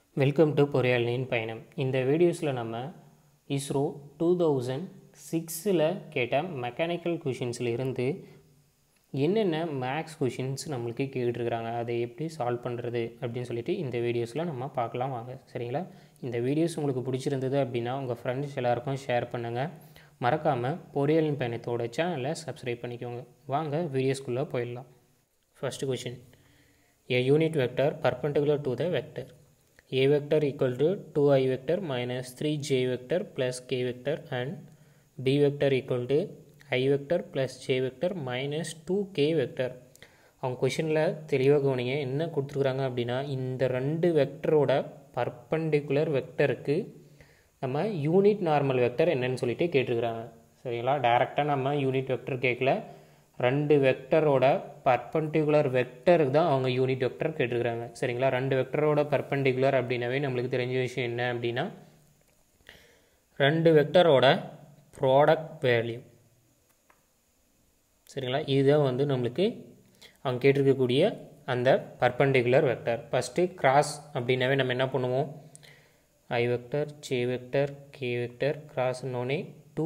Welcome to பொறியாளனின் பயணம் இந்த வீடியோஸில் நம்ம இஸ்ரோ டூ தௌசண்ட் சிக்ஸில் கேட்ட மெக்கானிக்கல் கொஷின்ஸில் இருந்து என்னென்ன மேக்ஸ் கொஷின்ஸ் நம்மளுக்கு கேட்டுருக்குறாங்க அதை எப்படி சால்வ் பண்ணுறது அப்படின்னு சொல்லிட்டு இந்த வீடியோஸில் நம்ம பார்க்கலாம் வாங்க சரிங்களா இந்த வீடியோஸ் உங்களுக்கு பிடிச்சிருந்தது அப்படின்னா உங்கள் ஃப்ரெண்ட்ஸ் எல்லாருக்கும் ஷேர் பண்ணுங்கள் மறக்காமல் பொறியியலின் பயணத்தோட சேனலை சப்ஸ்கிரைப் பண்ணிக்கோங்க வாங்க வீடியோஸ்குள்ளே போயிடலாம் first question a unit vector perpendicular to the vector a vector equal to 2i vector minus 3j vector plus k vector and b vector equal to i vector plus j vector minus 2k vector அவங்க கொஷினில் தெளிவாக கவனிங்க என்ன கொடுத்துருக்குறாங்க அப்படின்னா இந்த ரெண்டு வெக்டரோட perpendicular வெக்டருக்கு நம்ம யூனிட் நார்மல் வெக்டர் என்னன்னு சொல்லிட்டு கேட்டிருக்கிறாங்க சரிங்களா டைரெக்டாக நம்ம யூனிட் வெக்டர் கேட்கல ரெண்டு வெக்டரோட பர்பண்டிகுலர் வெக்டருக்கு தான் அவங்க யூனிட் வெக்டர் கேட்டிருக்கிறாங்க சரிங்களா ரெண்டு வெக்டரோட பர்பண்டிகுலர் அப்படின்னாவே நம்மளுக்கு தெரிஞ்ச விஷயம் என்ன அப்படின்னா ரெண்டு வெக்டரோட ப்ராடக்ட் வேல்யூ சரிங்களா இதுதான் வந்து நம்மளுக்கு அவங்க கேட்டிருக்கக்கூடிய அந்த பர்பண்டிகுலர் வெக்டர் ஃபஸ்ட்டு கிராஸ் அப்படின்னாவே நம்ம என்ன பண்ணுவோம் I vector J vector K vector கிராஸ்னோடனே two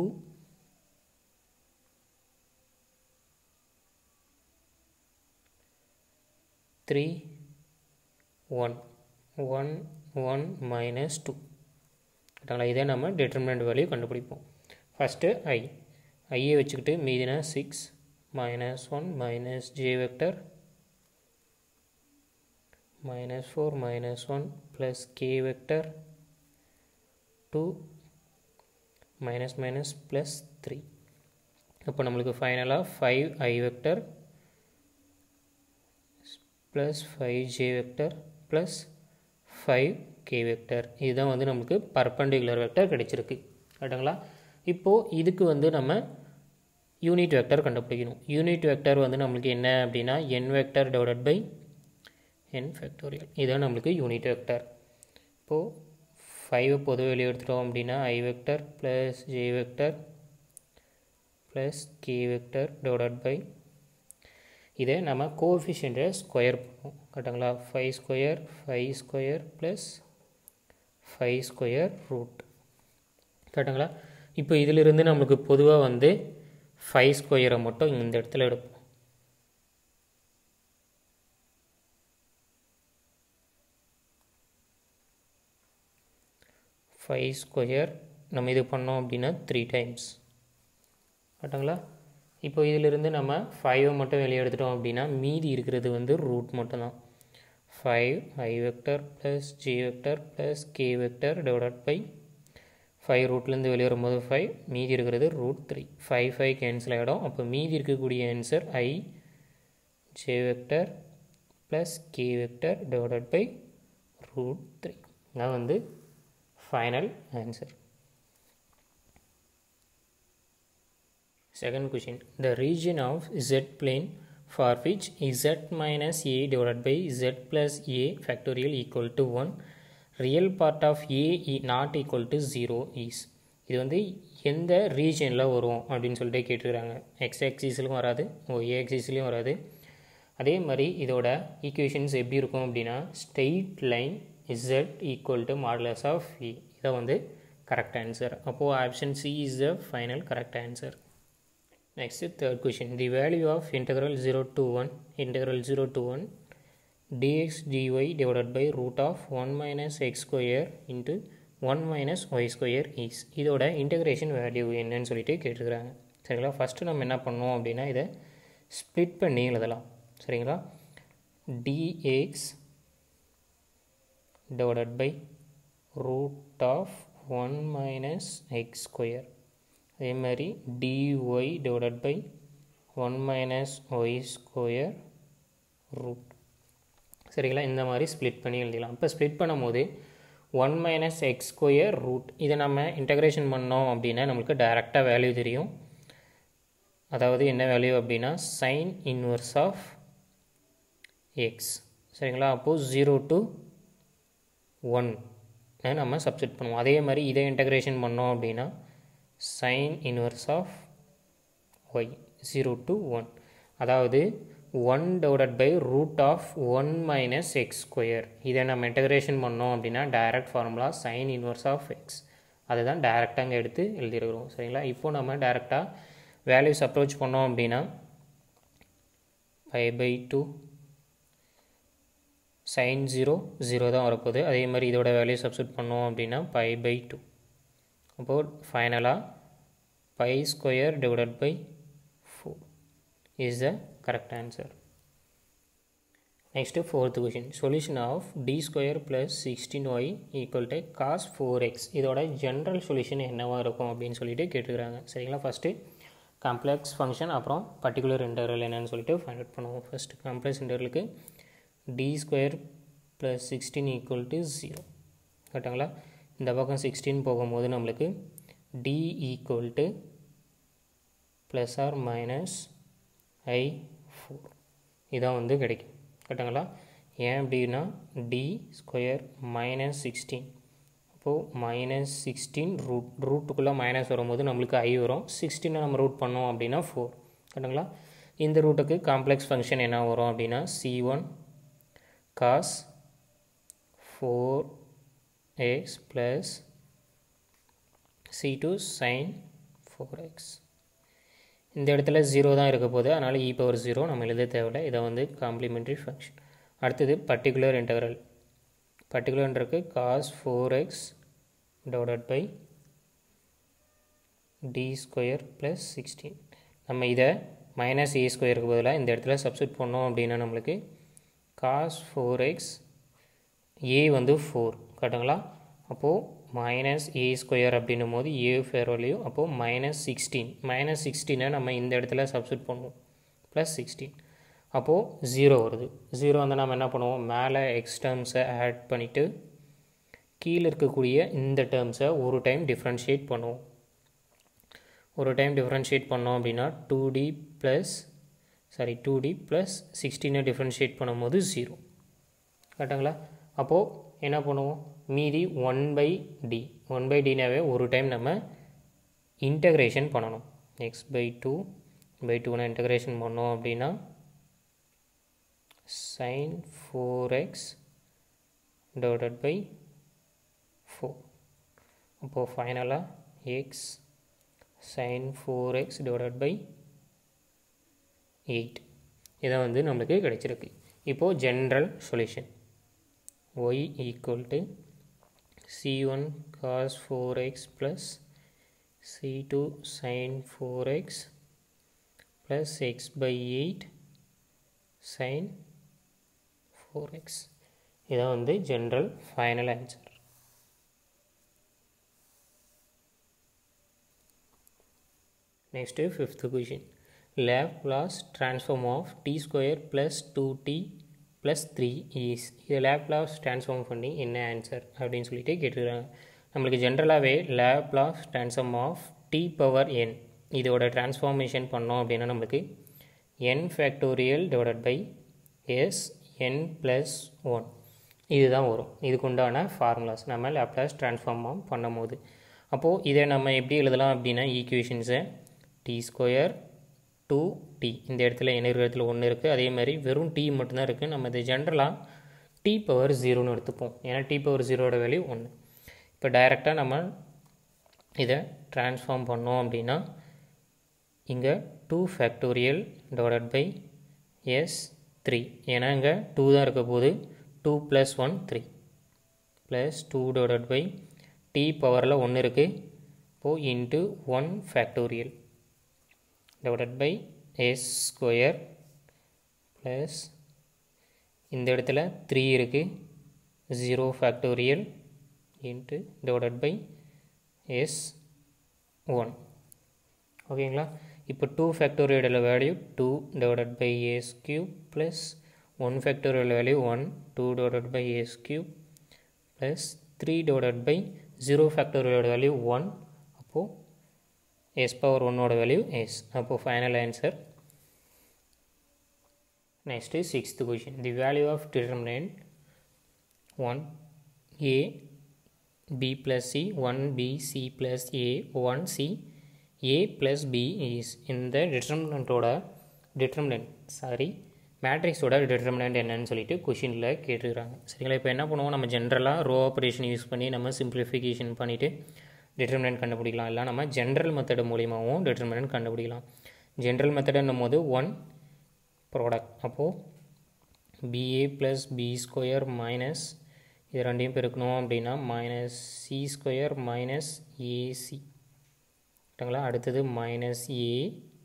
three one one one minus two கரெக்டாங்களா இதே நம்ம டிட்டர்மினண்ட் வேல்யூ கண்டுபிடிப்போம் ஃபஸ்ட்டு ஐ ஐயை வச்சுக்கிட்டு மீதினா six minus one minus J vector minus four minus one plus K vector two minus minus plus three அப்போ நம்மளுக்கு ஃபைனலாக five I vector plus five J vector plus five K vector இதுதான் வந்து நம்மளுக்கு perpendicular vector கிடைச்சிருக்கு கரெக்டுங்களா இப்போது இதுக்கு வந்து நம்ம யூனிட் வெக்டர் கண்டுபிடிக்கணும் யூனிட் வெக்டர் வந்து நம்மளுக்கு என்ன அப்படின்னா N vector divided by N factorial இதுதான் நம்மளுக்கு யூனிட் வெக்டர் இப்போது ஃபைவ் பொது வெளியே எடுத்துட்டோம் அப்படின்னா I vector plus J vector plus K vector divided by இதை நம்ம கோஎஃபிஷியண்ட்டை ஸ்கொயர் பண்ணுவோம் கரெக்டுங்களா five square five square plus five square root கரெக்டுங்களா இப்போ இதிலிருந்து நம்மளுக்கு பொதுவாக வந்து ஃபைவ் ஸ்கொயரை மட்டும் இந்த இடத்துல எடுப்போம் ஃபைவ் ஸ்கொயர் நம்ம இது பண்ணோம் அப்படின்னா த்ரீ டைம்ஸ் கரெக்டுங்களா இப்போ இதிலிருந்து நம்ம ஃபைவை மட்டும் வெளியே எடுத்துட்டோம் அப்படின்னா மீதி இருக்கிறது வந்து ரூட் மட்டும்தான் five I vector plus G vector plus K vector divided by five ரூட்லேருந்து வெளியே வரும்போது ஃபைவ் மீதி இருக்கிறது root three five five cancel ஆகிடும் அப்போ மீதி இருக்கக்கூடிய answer I J vector plus K vector divided by root three தான் வந்து final answer Second question. The region of z plane for which z minus a divided by z plus a factorial equal to 1, real part of a not equal to 0 is. இது வந்து எந்த ரீஜனில் வரும் அப்படின்னு சொல்லிட்டு கேட்டுருக்காங்க எக்ஸ் ஆக்சிஸ்லையும் வராது Y ஆக்சிஸ்லையும் வராது அதே மாதிரி இதோட ஈக்குவேஷன்ஸ் எப்படி இருக்கும் அப்படின்னா straight line Z equal to modulus of E இதை வந்து கரெக்ட் ஆன்சர் அப்போது option C is the final correct answer Next, third question. The value of integral 0 to 1, integral 0 to 1 dx dy divided by root of 1 minus x square into 1 minus y square is. இதோட integration value என்னன்னு சொல்லிட்டு கேட்டுருக்குறாங்க சரிங்களா first நம்ம என்ன பண்ணோம் அப்படின்னா இதை split பண்ணி எழுதலாம் சரிங்களா dx divided by root of 1 minus x square அதே மாதிரி dy divided by one minus Y square root சரிங்களா இந்த மாதிரி ஸ்ப்ளிட் பண்ணி எழுதிக்கலாம் இப்போ ஸ்ப்ளிட் பண்ணும்போது one minus X square root இதை நம்ம இன்டகிரேஷன் பண்ணோம் அப்படின்னா நம்மளுக்கு டைரெக்டாக வேல்யூ தெரியும் அதாவது என்ன வேல்யூ அப்படின்னா சைன் இன்வர்ஸ் ஆஃப் எக்ஸ் சரிங்களா அப்போது ஜீரோ டு ஒன் நம்ம சப்ஸ்டிட் பண்ணுவோம் அதே மாதிரி இதை இன்டகிரேஷன் பண்ணோம் அப்படின்னா sine inverse of Y zero to one அதாவது one divided by root of one minus X square இதை நம்ம இன்டகிரேஷன் பண்ணோம் அப்படின்னா direct formula sine inverse of X அதுதான் டேரெக்டாக அங்கே எடுத்து எழுதிருக்கிறோம் சரிங்களா இப்போ நம்ம டேரெக்டாக வேல்யூஸ் அப்ரோச் பண்ணோம் அப்படின்னா five by two sine zero zero தான் வரப்போகுது அதே மாதிரி இதோட வேல்யூ சப்ஸ்டியூட் பண்ணோம் அப்படின்னா பை பை டூ அப்போது ஃபைனலாக pi square divided by four is the correct answer next fourth question solution of D square plus sixteen Y equal to cos four X இதோட ஜென்ரல் சொல்யூஷன் என்னவாக இருக்கும் அப்படின்னு சொல்லிட்டு கேட்டுக்கிறாங்க சரிங்களா ஃபஸ்ட்டு காம்ப்ளெக்ஸ் ஃபங்க்ஷன் அப்புறம் பர்டிகுலர் இன்டர்வல் என்னன்னு சொல்லிட்டு ஃபைண்ட் அவுட் பண்ணுவோம் ஃபஸ்ட்டு காம்ப்ளெக்ஸ் இன்டர்வலுக்கு D square plus sixteen equal to zero கரெக்டுங்களா இந்த பக்கம் சிக்ஸ்டீன் போகும்போது நம்மளுக்கு D equal to plus or minus I four இதான் வந்து கிடைக்கும் கரெக்டுங்களா ஏன் அப்படின்னா டி ஸ்கொயர் மைனஸ் சிக்ஸ்டீன் அப்போது மைனஸ் சிக்ஸ்டீன் ரூட் ரூட்டுக்குள்ளே மைனஸ் வரும்போது நம்மளுக்கு ஐ வரும் சிக்ஸ்டீனை நம்ம ரூட் பண்ணோம் அப்படின்னா ஃபோர் கரெக்டுங்களா இந்த ரூட்டுக்கு காம்ப்ளெக்ஸ் ஃபங்க்ஷன் என்ன வரும் அப்படின்னா C one cos four X plus C two sine four X இந்த இடத்துல ஜீரோ தான் இருக்க போகுது அதனால் இ பவர் ஜீரோ நம்ம எழுத தேவையில்லை இதை வந்து காம்ப்ளிமெண்ட்ரி ஃபங்க்ஷன் அடுத்தது பர்டிகுலர் இன்டகரல் பர்டிகுலர்ன்றக்கு cos four X divided by D square plus sixteen நம்ம இதை மைனஸ் ஏ ஸ்கொயருக்கு பதிலாக இந்த இடத்துல சப்ஸ்டியூட் பண்ணோம் அப்படின்னா நம்மளுக்கு காஸ் ஃபோர் எக்ஸ் ஏ வந்து ஃபோர் கரெக்டுங்களா அப்போது மைனஸ் ஏ ஸ்கொயர் அப்படின்னும் போது ஏ ஃபேர் வேல்யூ அப்போது மைனஸ் சிக்ஸ்டீன் மைனஸ் சிக்ஸ்டீனை நம்ம இந்த இடத்துல சப்ஸ்டியூட் பண்ணுவோம் ப்ளஸ் சிக்ஸ்டீன் அப்போது ஜீரோ வருது ஜீரோ வந்து நம்ம என்ன பண்ணுவோம் மேலே எக்ஸ் டேர்ம்ஸை ஆட் பண்ணிவிட்டு கீழே இருக்கக்கூடிய இந்த டேர்ம்ஸை ஒரு டைம் டிஃப்ரென்ஷியேட் பண்ணுவோம் ஒரு டைம் டிஃப்ரென்ஷியேட் பண்ணோம் அப்படின்னா two D plus sorry two D plus சிக்ஸ்டீனை டிஃப்ரென்ஷியேட் பண்ணும்போது ஜீரோ கரெக்டுங்களா அப்போது என்ன பண்ணுவோம் மீதி one by D one by டினாவே ஒரு டைம் நம்ம இன்டகிரேஷன் பண்ணணும் எக்ஸ் பை டூ பை டூனா இன்டகிரேஷன் பண்ணோம் அப்படின்னா sine four X divided by four அப்போது ஃபைனலாக X sine four X divided by eight இதை வந்து நம்மளுக்கு கிடைச்சிருக்கு இப்போது general solution y equal to c1 cos 4x plus c2 sin 4x plus x by 8 sin 4x இதான் வந்து general final answer next fifth question Laplace transform of D square plus two D plus three is இது Laplace transform பண்ணி என்ன answer அப்படின்னு சொல்லிட்டு கேட்டுருக்காங்க நம்மளுக்கு ஜென்ரலாகவே Laplace transform of T power N இதோட ட்ரான்ஸ்ஃபார்மேஷன் பண்ணோம் அப்படின்னா நம்மளுக்கு N factorial divided by S N plus one இதுதான் வரும் இதுக்கு உண்டான ஃபார்முலாஸ் நம்ம லேப்லாஸ் ட்ரான்ஸ்ஃபார்ம் பண்ணும் போது அப்போது இதை நம்ம எப்படி எழுதலாம் அப்படின்னா ஈக்குவேஷன்ஸை டி ஸ்கொயர் டூ டி இந்த இடத்துல என்ன இடத்துல ஒன்று இருக்குது அதே மாதிரி வெறும் டி மட்டும்தான் இருக்குது நம்ம இது ஜென்ரலாக டி பவர் ஜீரோன்னு எடுத்துப்போம் ஏன்னா டி பவர் ஜீரோட வேல்யூ ஒன்று இப்போ டைரெக்டாக நம்ம இதை ட்ரான்ஸ்ஃபார்ம் பண்ணோம் அப்படின்னா இங்கே two factorial divided by S three ஏன்னா இங்கே டூ தான் இருக்க போது two plus one three plus two divided by T பவரில் ஒன்று இருக்குது இப்போது into one factorial divided by S square plus இந்த இடத்துல த்ரீ இருக்குது zero factorial into divided by S one ஓகேங்களா இப்போ two factorial value two divided by S cube plus one factorial value one two divided by S cube plus three divided by zero factorial value one அப்போது S power ஒன்னோட value S அப்போது final answer next sixth question the value of determinant one A B plus C one B C plus A one C A plus B is இந்த டிட்டர்மினண்ட்டோட determinant sorry மேட்ரிக்ஸோட determinant என்னன்னு சொல்லிட்டு கொஷினில் கேட்டுருக்காங்க சரிங்களா இப்போ என்ன பண்ணுவோம் நம்ம ஜென்ரலாக ரோ ஆப்ரேஷன் யூஸ் பண்ணி நம்ம சிம்பிளிஃபிகேஷன் பண்ணிவிட்டு டிட்டர்மினன்ட் கண்டுபிடிக்கலாம் இல்லை நம்ம ஜென்ரல் மெத்தடு மூலியமாகவும் டிட்டர்மினன்ட் கண்டுபிடிக்கலாம் ஜென்ரல் மெத்தடுன்னும் போது ஒன் ப்ராடக்ட் அப்போது B A plus B square minus இது ரெண்டையும் பெருக்கணும் அப்படின்னா minus C square minus A C கரெக்டுங்களா அடுத்தது மைனஸ் ஏ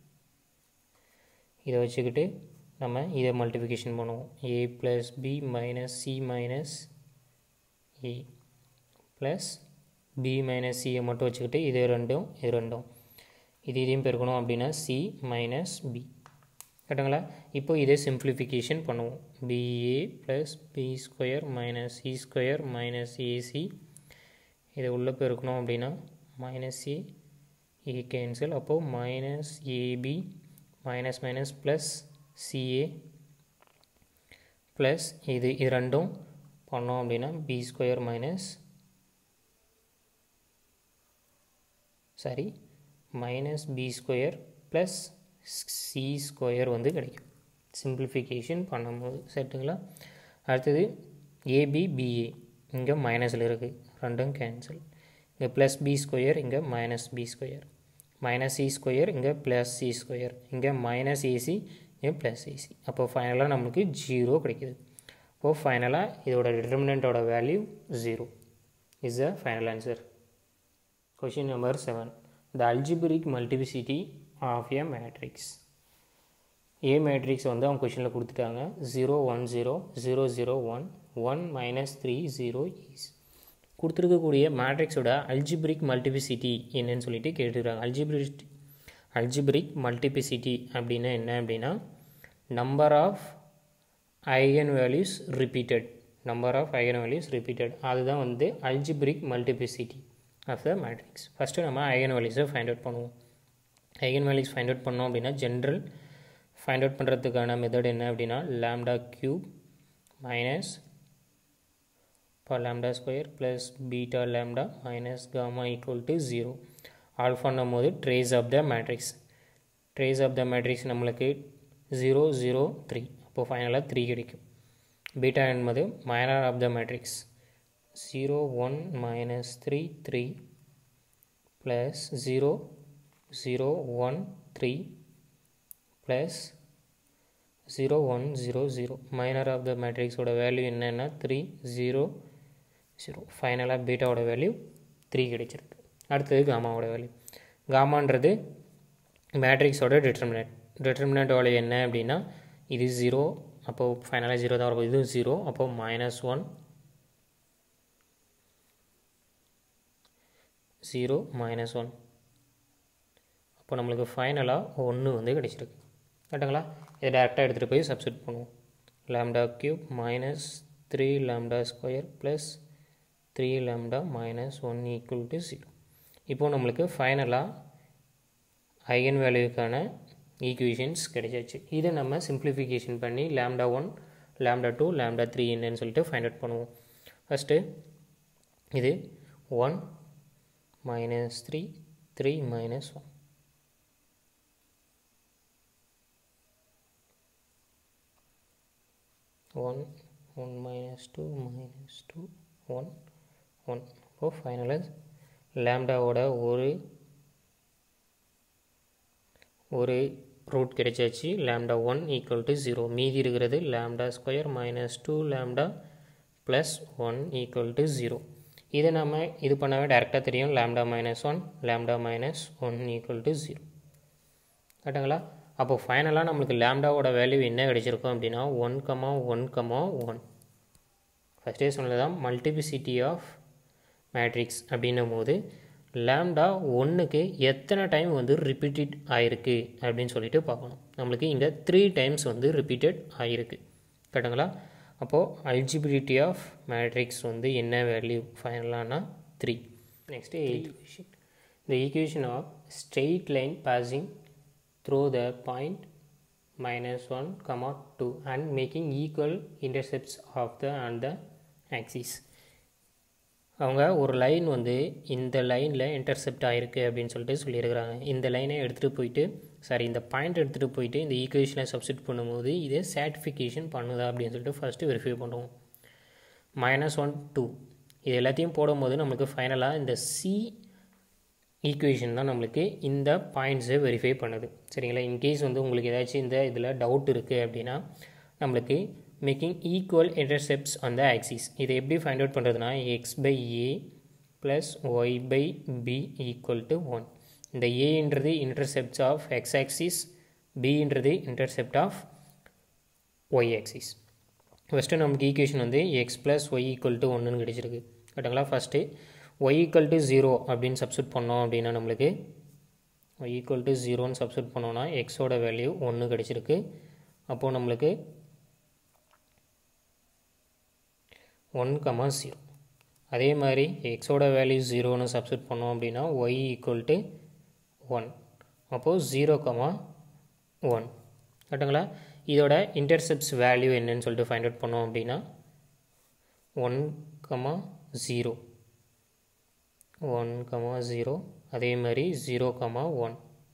இதை வச்சுக்கிட்டு நம்ம இதை மல்டிஃபிகேஷன் பண்ணுவோம் A plus B minus C minus A plus B minus சியை மட்டும் வச்சுக்கிட்டு இது ரெண்டும் இது ரெண்டும் இது இதையும் பெருக்கணும் அப்படின்னா சி மைனஸ் பி கரெக்டுங்களா இப்போ இதே சிம்பிளிஃபிகேஷன் பண்ணுவோம் B A plus B square minus C square minus A C இதை உள்ளே பெருக்கணும் அப்படின்னா மைனஸ் ஏ ஏ கேன்சல் அப்போது minus A B minus minus plus C A plus இது இது ரெண்டும் பண்ணோம் அப்படின்னா B square minus sorry minus B square plus C square வந்து கிடைக்கும் சிம்பிளிஃபிகேஷன் பண்ணும்போது செட்டுங்களா அடுத்தது ஏபி பிஏ இங்கே மைனஸில் இருக்குது ரெண்டும் கேன்சல் இங்கே ப்ளஸ் பி ஸ்கொயர் இங்கே minus B square minus C square இங்கே ப்ளஸ் சி ஸ்கொயர் இங்கே மைனஸ் ஏசி இங்கே ப்ளஸ் ஏசி அப்போ ஃபைனலாக நம்மளுக்கு ஜீரோ கிடைக்கிது அப்போது ஃபைனலாக இதோட டிட்டர்மினண்ட்டோட value zero is the final answer question number seven the algebraic multiplicity of a matrix A matrix வந்து அவங்க கொஷினில் கொடுத்துட்டாங்க zero one zero zero zero one one minus three zero is கொடுத்துருக்கக்கூடிய மேட்ரிக்ஸோட அல்ஜிபிரிக் மல்டிபிசிட்டி என்னன்னு சொல்லிட்டு கேட்டுருக்காங்க அல்ஜிபிரிக் அல்ஜிபிரிக் மல்டிபிசிட்டி அப்படின்னா என்ன அப்படின்னா number of eigen values repeated number of eigen values repeated அதுதான் வந்து algebraic multiplicity of the matrix first நம்ம ஐகன் வேல்யூஸை ஃபைண்ட் அவுட் பண்ணுவோம் ஐகன் வேல்யூஸ் ஃபைண்ட் அவுட் பண்ணோம் அப்படின்னா ஜென்ரல் ஃபைண்ட் அவுட் பண்ணுறதுக்கான மெத்தட் என்ன அப்படின்னா lambda cube minus for lambda square plus beta lambda minus gamma equal to 0 ஆல்ஃபான்னும் போது trace of the matrix trace of the matrix நம்மளுக்கு zero zero three அப்போது ஃபைனலாக த்ரீ கிடைக்கும் பீட்டா என்பது minor of the matrix zero one minus three three plus zero zero one three plus zero one zero zero minor of the மேட்ரிக்ஸோட value என்னென்னா three zero zero ஃபைனலாக பீட்டாவோட value three கிடைச்சிருக்கு அடுத்தது காமாவோட வேல்யூ காமான்றது மேட்ரிக்ஸோட டிட்டர்மினட் டிட்டர்மினட் வேல்யூ என்ன அப்படின்னா இது ஜீரோ அப்போது ஃபைனலாக ஜீரோ தான் வரும் இது ஜீரோ அப்போது minus one zero minus one அப்போ நம்மளுக்கு ஃபைனலாக ஒன்று வந்து கிடைச்சிருக்கு கரெக்டுங்களா இதை டேரெக்டாக எடுத்துகிட்டு போய் சப்ஸ்டிட் பண்ணுவோம் lambda cube minus three lambda square plus three lambda minus one equal to zero இப்போது நம்மளுக்கு ஃபைனலாக ஐகன் வேல்யூக்கான ஈக்குவேஷன்ஸ் கிடைச்சாச்சு இதை நம்ம சிம்பிளிஃபிகேஷன் பண்ணி lambda one lambda two lambda three என்னன்னு சொல்லிட்டு ஃபைண்ட் அவுட் பண்ணுவோம் ஃபஸ்ட்டு இது one minus three three minus one one one minus two minus two one one இப்போ ஃபைனலாக லேம்டாவோட ஒரு ஒரு ரூட் கிடைச்சாச்சு lambda one equal to zero மீதி இருக்கிறது lambda square minus two lambda plus one equal to zero இதை நம்ம இது பண்ணவே டேரெக்டாக தெரியும் lambda minus one lambda minus one equal to zero கரெக்டுங்களா அப்போ ஃபைனலாக நம்மளுக்கு லேம்டாவோட வேல்யூ என்ன கிடைச்சிருக்கும் அப்படின்னா one comma one comma one ஃபஸ்ட்டே சொன்னது தான் மல்டிபிசிட்டி ஆஃப் மேட்ரிக்ஸ் அப்படின்னும் போது லேம்டா ஒன்றுக்கு எத்தனை டைம் வந்து ரிப்பீட்டட் ஆகிருக்கு அப்படின்னு சொல்லிட்டு பார்க்கணும் நம்மளுக்கு இங்கே த்ரீ டைம்ஸ் வந்து ரிப்பீட்டட் ஆகிருக்கு கரெக்டுங்களா அப்போது அல்ஜிபிலிட்டி ஆஃப் மேட்ரிக்ஸ் வந்து என்ன வேல்யூ ஃபைனலானா three next eighth question the equation of straight line passing through the point minus 1 comma 2 and making equal intercepts of the and the axis அவங்க ஒரு லைன் வந்து இந்த லைனில் இன்டர்செப்ட் ஆகிருக்கு அப்படின்னு சொல்லிட்டு சொல்லியிருக்கிறாங்க இந்த லைனை எடுத்துகிட்டு போயிட்டு சாரி இந்த பாயிண்ட் எடுத்துகிட்டு போயிட்டு இந்த ஈக்குவேஷனில் சப்ஸ்டிட் பண்ணும்போது இதே சாட்டிஃபிகேஷன் பண்ணுதா அப்படின்னு சொல்லிட்டு ஃபஸ்ட்டு வெரிஃபை பண்ணுவோம் மைனஸ் ஒன் டூ இது எல்லாத்தையும் போடும்போது நம்மளுக்கு ஃபைனலாக இந்த சி ஈக்குவேஷன் தான் நம்மளுக்கு இந்த பாயிண்ட்ஸை வெரிஃபை பண்ணுது சரிங்களா இன்கேஸ் வந்து உங்களுக்கு ஏதாச்சும் இந்த இதில் டவுட் இருக்குது அப்படின்னா நம்மளுக்கு மேக்கிங் ஈக்குவல் இன்டர்செப்ட்ஸ் அந்த ஆக்சிஸ் இதை எப்படி ஃபைண்ட் அவுட் பண்ணுறதுனா X by A plus Y by B equal to one இந்த ஏன்றது இன்டர்செப்ட்ஸ் ஆஃப் எக்ஸ் ஆக்சிஸ் பின்றது intercept of Y axis first நமக்கு ஈக்குவேஷன் வந்து X plus Y equal to ஒன்றுன்னு கிடச்சிருக்கு கரெக்டுங்களா first Y equal to zero அப்படின்னு சப்ஸ்டிட் பண்ணோம் அப்படின்னா நம்மளுக்கு ஒய் ஈக்குவல் டு ஜீரோன்னு சப்ஸ்டிட் பண்ணோன்னா எக்ஸோட வேல்யூ ஒன்று கிடச்சிருக்கு அப்போது நம்மளுக்கு ஒன் கமா ஜீரோ அதே மாதிரி எக்ஸோட வேல்யூ ஜீரோன்னு சப்ஸ்டிட் பண்ணோம் அப்படின்னா ஒய் ஈக்குவல் டு ஒன் அப்போது ஜீரோ கமா ஒன் கரெக்டுங்களா இதோட இன்டர்செப்ட்ஸ் வேல்யூ என்னன்னு சொல்லிட்டு ஃபைண்ட் அவுட் பண்ணோம் அப்படின்னா one comma zero one comma zero அதே மாதிரி ஜீரோ கமா ஒன்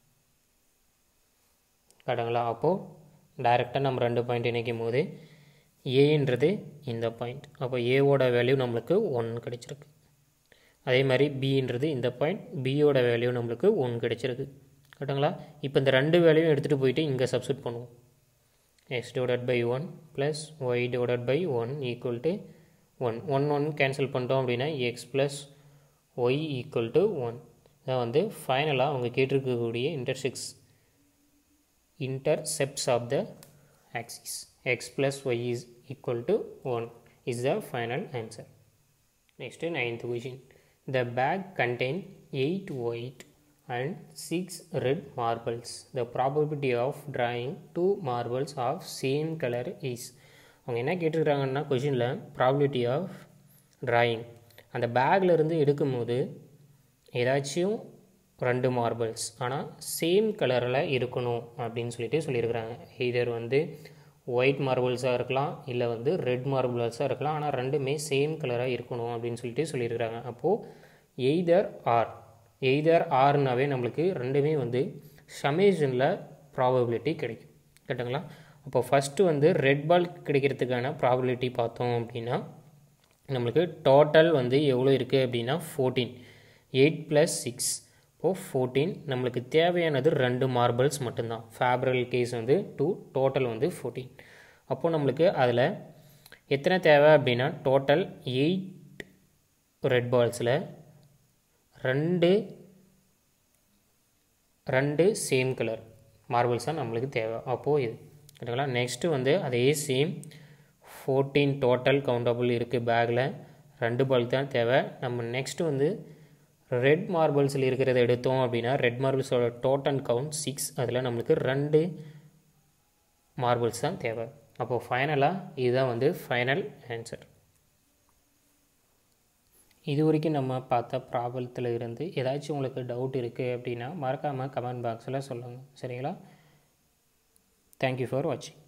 கரெக்டுங்களா அப்போது டைரெக்டாக நம்ம ரெண்டு பாயிண்ட் இணைக்கும் போது ஏன்றது இந்த பாயிண்ட் அப்போ ஏவோட வேல்யூ நம்மளுக்கு ஒன் கிடச்சிருக்கு அதே மாதிரி பின்றது இந்த பாயிண்ட் பியோட வேல்யூ நம்மளுக்கு ஒன் கிடச்சிருக்கு கரெக்டுங்களா இப்போ இந்த ரெண்டு வேல்யூவும் எடுத்துகிட்டு போயிட்டு இங்கே சப்ஸ்டிட் பண்ணுவோம் X divided by one plus Y divided by one equal to one one one cancel பண்ணிட்டோம் அப்படின்னா X plus Y equal to one இதான் வந்து ஃபைனலாக அவங்க கேட்டிருக்கக்கூடிய intersex intercepts of the axis x plus y is equal to 1 is the final answer. Next ninth question. The bag contained 8 white and 6 red marbles. The probability of drawing two marbles of same color is அவங்க என்ன கேட்டிருக்கிறாங்கன்னா கொஷினில் probability of drawing அந்த பேக்கில் இருந்து எடுக்கும்போது ஏதாச்சும் ரெண்டு marbles ஆனால் சேம் கலரில் இருக்கணும் அப்படின்னு சொல்லிட்டு சொல்லியிருக்கிறாங்க இதர் வந்து ஒயிட் மார்பிள்ஸாக இருக்கலாம் இல்லை வந்து ரெட் மார்பிள்ஸாக இருக்கலாம் ஆனால் ரெண்டுமே சேம் கலராக இருக்கணும் அப்படின்னு சொல்லிட்டு சொல்லியிருக்கிறாங்க அப்போது எய்தர் ஆர் எய்தர் ஆர்னாவே நம்மளுக்கு ரெண்டுமே வந்து ஷமேஷனில் ப்ராபபிலிட்டி கிடைக்கும் கரெக்டுங்களா அப்போ ஃபஸ்ட்டு வந்து ரெட் பால் கிடைக்கிறதுக்கான ப்ராபபிலிட்டி பார்த்தோம் அப்படின்னா நம்மளுக்கு டோட்டல் வந்து எவ்வளோ இருக்குது அப்படின்னா ஃபோர்டீன் எயிட் ப்ளஸ் சிக்ஸ் இப்போது ஃபோர்டீன் நம்மளுக்கு தேவையானது ரெண்டு மார்பிள்ஸ் மட்டும்தான் ஃபேப்ரல் கேஸ் வந்து டூ டோட்டல் வந்து ஃபோர்டீன் அப்போது நம்மளுக்கு அதில் எத்தனை தேவை அப்படின்னா டோட்டல் எயிட் ரெட் பால்ஸில் ரெண்டு ரெண்டு சேம் கலர் மார்பிள்ஸ் தான் நம்மளுக்கு தேவை அப்போது இது சரிங்களா நெக்ஸ்ட்டு வந்து அதே சேம் ஃபோர்டீன் டோட்டல் கவுண்டபிள் இருக்குது பேக்கில் ரெண்டு பால் தான் தேவை நம்ம நெக்ஸ்ட்டு வந்து ரெட் மார்பிள்ஸில் இருக்கிறத எடுத்தோம் அப்படின்னா ரெட் மார்பிள்ஸோட டோட்டல் கவுண்ட் சிக்ஸ் அதில் நம்மளுக்கு ரெண்டு மார்பிள்ஸ் தான் தேவை அப்போது ஃபைனலாக இதுதான் வந்து ஃபைனல் ஆன்சர் இது வரைக்கும் நம்ம பார்த்த ப்ராப்ளத்தில் இருந்து ஏதாச்சும் உங்களுக்கு டவுட் இருக்குது அப்படின்னா மறக்காமல் கமெண்ட் பாக்ஸில் சொல்லுங்கள் சரிங்களா தேங்க்யூ ஃபார் வாட்சிங்